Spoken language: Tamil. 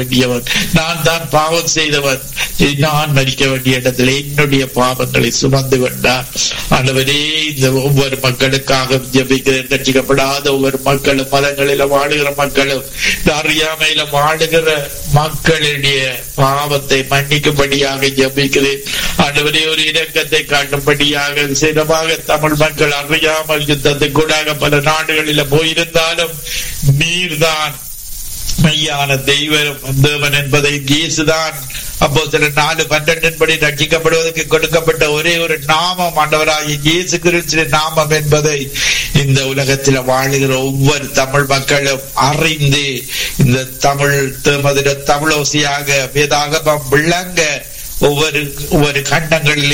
வேண்டியவன் நான் தான் பாவம் செய்தவன் நான் மறிக்க வேண்டிய இடத்துல என்னுடைய பாவங்களை சுமந்து கொண்டார் ஆண்டவரே இந்த ஒவ்வொரு மக்களுக்காக ஜபிக்கிறேன் ரட்சிக்கப்படாத ஒவ்வொரு மக்களும் மதங்களில வாழுகிற மக்களும் இந்த அறியாமையில வாழுகிற மக்களுடைய பாவத்தை மன்னிக்கும்படியாக ஜபிக்கிறேன் ஆண்டவரே ஒரு இலக்கத்தை காட்டும்படியாக சிறப்பாக தமிழ் மக்கள் அறியாமல் யுத்தத்துக்கூடாக பல நாடுகளில போயிருந்தாலும் நீர்தான் மெய்யான தெய்வம் தேவன் என்பதை இயேசுதான் அப்போ சில நாலு பன்னெண்டின் படி ரட்சிக்கப்படுவதற்கு கொடுக்கப்பட்ட ஒரே ஒரு நாமம் ஆண்டவராகிய இயேசு கிறிஸ்து நாமம் என்பதை இந்த உலகத்தில் வாழுகிற ஒவ்வொரு தமிழ் மக்களும் அறிந்து இந்த தமிழ் மதுர தமிழோசியாக வேதாகமம் விளங்க ஒவ்வொரு ஒவ்வொரு கண்டங்களில்